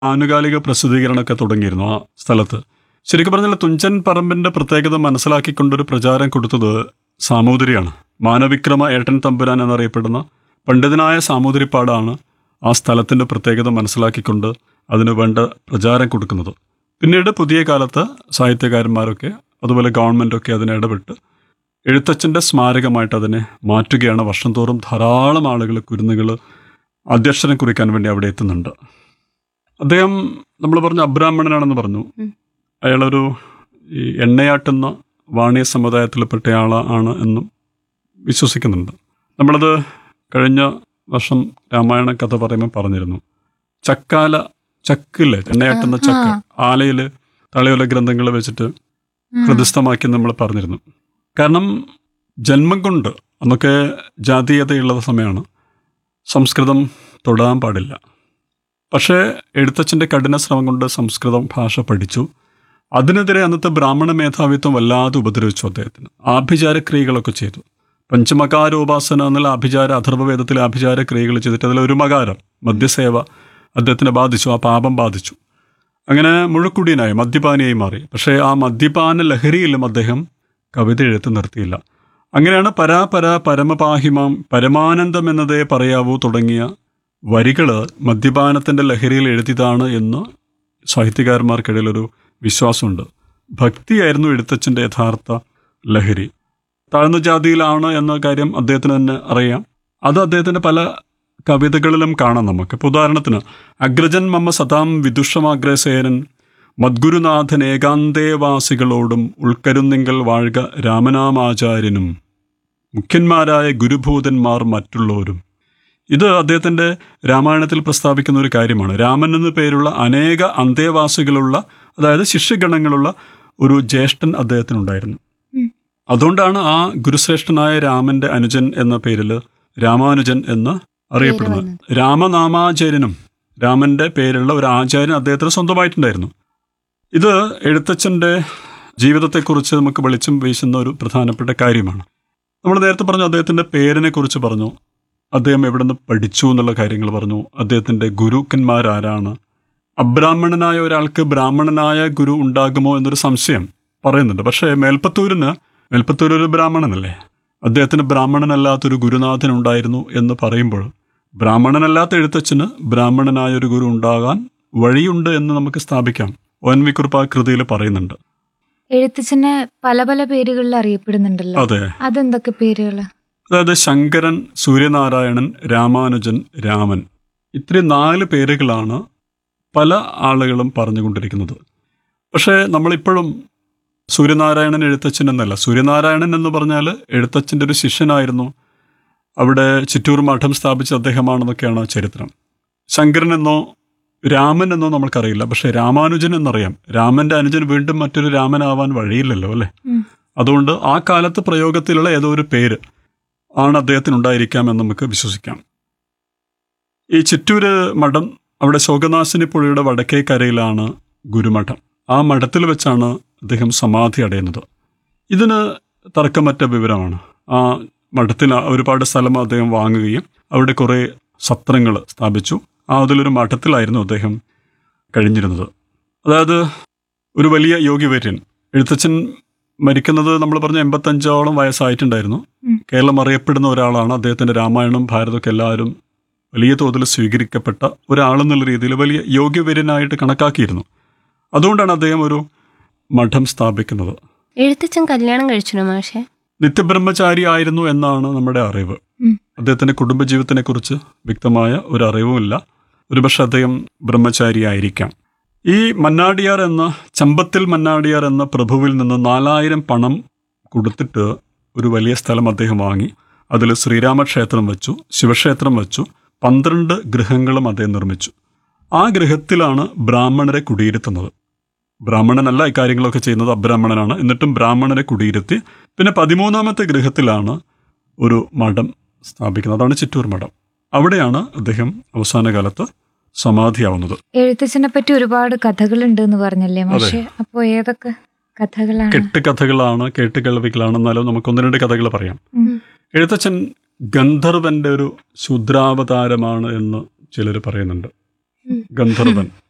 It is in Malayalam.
ആനുകാലിക പ്രസിദ്ധീകരണമൊക്കെ തുടങ്ങിയിരുന്നു ആ സ്ഥലത്ത് ശരിക്കും പറഞ്ഞാൽ തുഞ്ചൻ പറമ്പിന്റെ പ്രത്യേകത മനസ്സിലാക്കിക്കൊണ്ടൊരു പ്രചാരം കൊടുത്തത് സാമൂതിരിയാണ് മാനവിക്രമ ഏട്ടൻ തമ്പുരാൻ എന്നറിയപ്പെടുന്ന പണ്ഡിതനായ സാമൂതിരിപ്പാടാണ് ആ സ്ഥലത്തിന്റെ പ്രത്യേകത മനസ്സിലാക്കിക്കൊണ്ട് അതിന് വേണ്ട പ്രചാരം കൊടുക്കുന്നത് പിന്നീട് പുതിയ കാലത്ത് സാഹിത്യകാരന്മാരൊക്കെ അതുപോലെ ഗവൺമെൻറ്റൊക്കെ അതിനെ ഇടപെട്ട് എഴുത്തച്ഛൻ്റെ സ്മാരകമായിട്ട് അതിനെ മാറ്റുകയാണ് വർഷം തോറും ധാരാളം ആളുകൾ കുരുന്നുകൾ അധ്യക്ഷരം കുറിക്കാൻ വേണ്ടി അവിടെ എത്തുന്നുണ്ട് അദ്ദേഹം നമ്മൾ പറഞ്ഞു അബ്രാഹ്മണനാണെന്ന് പറഞ്ഞു ഉം. അയാളൊരു ഈ എണ്ണയാട്ടുന്ന വാണിയ സമുദായത്തിൽപ്പെട്ട ആളാണ് എന്നും വിശ്വസിക്കുന്നുണ്ട് നമ്മളത് കഴിഞ്ഞ വർഷം രാമായണ കഥ പറയുമ്പോൾ പറഞ്ഞിരുന്നു ചക്കാല ചക്കില്ലേ എണ്ണയാട്ടുന്ന ചക്ക ആ. ആലയിൽ തളയോല ഗ്രന്ഥങ്ങൾ വെച്ചിട്ട് ഹൃദയസ്ഥമാക്കി നമ്മൾ പറഞ്ഞിരുന്നു കാരണം ജന്മം കൊണ്ട് അന്നൊക്കെ ജാതീയതയുള്ള സമയമാണ് സംസ്കൃതം തൊടാൻ പാടില്ല പക്ഷേ എഴുത്തച്ഛൻ്റെ കഠിന ശ്രമം കൊണ്ട് സംസ്കൃതം ഭാഷ പഠിച്ചു അതിനെതിരെ അന്നത്തെ ബ്രാഹ്മണ മേധാവിത്വം വല്ലാതെ ഉപദ്രവിച്ചു അദ്ദേഹത്തിന് ആഭിചാര ക്രിയകളൊക്കെ ചെയ്തു പഞ്ചമകാരോപാസന എന്നുള്ള ആഭിചാര അഥർവവേദത്തിലെ ആഭിചാര ക്രിയകൾ ചെയ്തിട്ട് അതിൽ ഒരു മകാരം മദ്യസേവ അദ്ദേഹത്തിനെ ബാധിച്ചു ആ പാപം ബാധിച്ചു അങ്ങനെ മുഴുക്കുടിയനായി മദ്യപാനിയായി മാറി പക്ഷേ ആ മദ്യപാന ലഹരിയിലും അദ്ദേഹം കവിത എഴുത്ത് നിർത്തിയില്ല അങ്ങനെയാണ് പരാപര പരമപാഹിമാം പരമാനന്ദം എന്നതേ പറയാവൂ തുടങ്ങിയ വരികൾ മദ്യപാനത്തിൻ്റെ ലഹരിയിൽ എഴുതിയതാണ് എന്ന് സാഹിത്യകാരന്മാർക്കിടയിൽ ഒരു വിശ്വാസമുണ്ട് ഭക്തിയായിരുന്നു എഴുത്തച്ഛൻ്റെ യഥാർത്ഥ ലഹരി താഴ്ന്ന ജാതിയിലാണ് എന്ന കാര്യം അദ്ദേഹത്തിന് തന്നെ അറിയാം അത് അദ്ദേഹത്തിൻ്റെ പല കവിതകളിലും കാണാം നമുക്ക് ഇപ്പോൾ ഉദാഹരണത്തിന് അഗ്രജൻ മമ്മ സതാം വിദുഷമാഗ്രസേനൻ മദ്ഗുരുനാഥൻ ഏകാന്തേവാസികളോടും ഉൾക്കരുന്നിങ്കൽ വാഴുക രാമനാമാചാര്യനും മുഖ്യന്മാരായ ഗുരുഭൂതന്മാർ മറ്റുള്ളവരും ഇത് അദ്ദേഹത്തിൻ്റെ രാമായണത്തിൽ പ്രസ്താവിക്കുന്ന ഒരു കാര്യമാണ് രാമൻ എന്നു പേരുള്ള അനേക അന്തേവാസികളുള്ള അതായത് ശിഷ്യഗണങ്ങളുള്ള ഒരു ജ്യേഷ്ഠൻ അദ്ദേഹത്തിനുണ്ടായിരുന്നു ഉം. അതുകൊണ്ടാണ് ആ ഗുരുശ്രേഷ്ഠനായ രാമന്റെ അനുജൻ എന്ന പേരിൽ രാമാനുജൻ എന്ന് അറിയപ്പെടുന്നത് വന്നത്. രാമനാമാചാര്യനും രാമന്റെ പേരുള്ള ഒരു ആചാര്യൻ അദ്ദേഹത്തിന് സ്വന്തമായിട്ടുണ്ടായിരുന്നു ഇത് എഴുത്തച്ഛൻ്റെ ജീവിതത്തെക്കുറിച്ച് നമുക്ക് വെളിച്ചം വീശുന്ന ഒരു പ്രധാനപ്പെട്ട കാര്യമാണ് നമ്മൾ നേരത്തെ പറഞ്ഞു അദ്ദേഹത്തിൻ്റെ പേരിനെ കുറിച്ച് പറഞ്ഞു അദ്ദേഹം എവിടെ നിന്ന് പഠിച്ചു എന്നുള്ള കാര്യങ്ങൾ പറഞ്ഞു അദ്ദേഹത്തിൻ്റെ ഗുരുക്കന്മാരാരാണ് അബ്രാഹ്മണനായ ഒരാൾക്ക് ബ്രാഹ്മണനായ ഗുരു ഉണ്ടാകുമോ എന്നൊരു സംശയം പറയുന്നുണ്ട് പക്ഷേ മേൽപ്പത്തൂരിന് മേൽപ്പത്തൂർ ഒരു ബ്രാഹ്മണനല്ലേ അദ്ദേഹത്തിന് ബ്രാഹ്മണനല്ലാത്തൊരു ഗുരുനാഥൻ ഉണ്ടായിരുന്നു എന്ന് പറയുമ്പോൾ ബ്രാഹ്മണനല്ലാത്ത എഴുത്തച്ഛന് ബ്രാഹ്മണനായ ഒരു ഗുരു ഉണ്ടാകാൻ വഴിയുണ്ട് എന്ന് നമുക്ക് സ്ഥാപിക്കാം ഒ എൻ വി കുറിപ്പ് ആ കൃതിയിൽ പറയുന്നുണ്ട് എഴുത്തച്ഛനെ പല പല പേരുകളിൽ അറിയപ്പെടുന്നുണ്ടല്ലോ അതെ അതെന്തൊക്കെ പേരുകള് അതായത് ശങ്കരൻ സൂര്യനാരായണൻ രാമാനുജൻ രാമൻ ഇത്രയും നാല് പേരുകളാണ് പല ആളുകളും പറഞ്ഞുകൊണ്ടിരിക്കുന്നത് പക്ഷേ നമ്മളിപ്പോഴും സൂര്യനാരായണൻ എഴുത്തച്ഛൻ എന്നല്ല സൂര്യനാരായണൻ എന്ന് പറഞ്ഞാൽ എഴുത്തച്ഛൻ്റെ ഒരു ശിഷ്യനായിരുന്നു അവിടെ ചിറ്റൂർ മഠം സ്ഥാപിച്ച അദ്ദേഹമാണെന്നൊക്കെയാണ് ചരിത്രം ശങ്കരൻ എന്നോ രാമൻ എന്നോ നമ്മൾക്കറിയില്ല പക്ഷേ രാമാനുജൻ എന്നറിയാം രാമന്റെ അനുജൻ വീണ്ടും മറ്റൊരു രാമനാവാൻ വഴിയില്ലല്ലോ അല്ലേ ഉം. അതുകൊണ്ട് ആ കാലത്ത് പ്രയോഗത്തിലുള്ള ഏതോ ഒരു പേര് ആണ് അദ്ദേഹത്തിന് ഉണ്ടായിരിക്കാം എന്ന് നമുക്ക് വിശ്വസിക്കാം ഈ ചിറ്റൂര് മഠം അവിടെ ശോകനാശിനി പുഴയുടെ വടക്കേ കരയിലാണ് ഗുരുമഠം ആ മഠത്തിൽ വെച്ചാണ് അദ്ദേഹം സമാധി അടയുന്നത് ഇതിന് തർക്കമറ്റ വിവരമാണ് ആ മഠത്തിൽ ഒരുപാട് സ്ഥലം അദ്ദേഹം വാങ്ങുകയും അവിടെ കുറേ സത്രങ്ങൾ സ്ഥാപിച്ചു ആ അതിലൊരു മഠത്തിലായിരുന്നു അദ്ദേഹം കഴിഞ്ഞിരുന്നത് അതായത് ഒരു വലിയ യോഗിവര്യൻ എഴുത്തച്ഛൻ മരിക്കുന്നത് നമ്മൾ പറഞ്ഞ എൺപത്തഞ്ചോളം വയസ്സായിട്ടുണ്ടായിരുന്നു ഉം. കേരളം അറിയപ്പെടുന്ന ഒരാളാണ് അദ്ദേഹത്തിൻ്റെ രാമായണം ഭാരതമൊക്കെ എല്ലാവരും വലിയ തോതിൽ സ്വീകരിക്കപ്പെട്ട ഒരാളെന്നുള്ള രീതിയിൽ വലിയ യോഗ്യവര്യനായിട്ട് കണക്കാക്കിയിരുന്നു അതുകൊണ്ടാണ് അദ്ദേഹം ഒരു മഠം സ്ഥാപിക്കുന്നത് എഴുത്തച്ഛൻ കല്യാണം കഴിച്ചിരുന്നു മാഷെ നിത്യബ്രഹ്മചാരി ആയിരുന്നു എന്നാണ് നമ്മുടെ അറിവ് ഉം. അദ്ദേഹത്തിന്റെ കുടുംബജീവിതത്തിനെ കുറിച്ച് വ്യക്തമായ ഒരു അറിവുമില്ല ഒരുപക്ഷെ അദ്ദേഹം ബ്രഹ്മചാരിയായിരിക്കാം ഈ മന്നാടിയാർ എന്ന ചമ്പത്തിൽ മന്നാടിയാർ എന്ന പ്രഭുവിൽ നിന്ന് നാലായിരം പണം കൊടുത്തിട്ട് ഒരു വലിയ സ്ഥലം അദ്ദേഹം വാങ്ങി അതിൽ ശ്രീരാമക്ഷേത്രം വെച്ചു ശിവക്ഷേത്രം വെച്ചു പന്ത്രണ്ട് ഗൃഹങ്ങളും അദ്ദേഹം നിർമ്മിച്ചു ആ ഗൃഹത്തിലാണ് ബ്രാഹ്മണരെ കുടിയിരുത്തുന്നത് ബ്രാഹ്മണനല്ല ഇക്കാര്യങ്ങളൊക്കെ ചെയ്യുന്നത് അബ്രാഹ്മണനാണ് എന്നിട്ടും ബ്രാഹ്മണരെ കുടിയിരുത്തി പിന്നെ പതിമൂന്നാമത്തെ ഗൃഹത്തിലാണ് ഒരു മഠം സ്ഥാപിക്കുന്നത് അതാണ് ചിറ്റൂർ മഠം അവിടെയാണ് അദ്ദേഹം അവസാന കാലത്ത് സമാധിയാവുന്നത് എഴുത്തച്ഛനെ പറ്റി ഒരുപാട് കഥകളുണ്ട് എന്ന് പറഞ്ഞല്ലേ മാഷെ അപ്പൊ ഏതൊക്കെ കഥകളാണ് കെട്ട് കഥകളാണ് കേട്ട് കേൾവികളാണ് എന്നാലും നമുക്ക് ഒന്ന് രണ്ട് കഥകൾ പറയാം ഉം. എഴുത്തച്ഛൻ ഗന്ധർവന്റെ ഒരു ശുദ്രാവതാരമാണ് എന്ന് ചിലർ പറയുന്നുണ്ട് ഉം. ഗന്ധർവൻ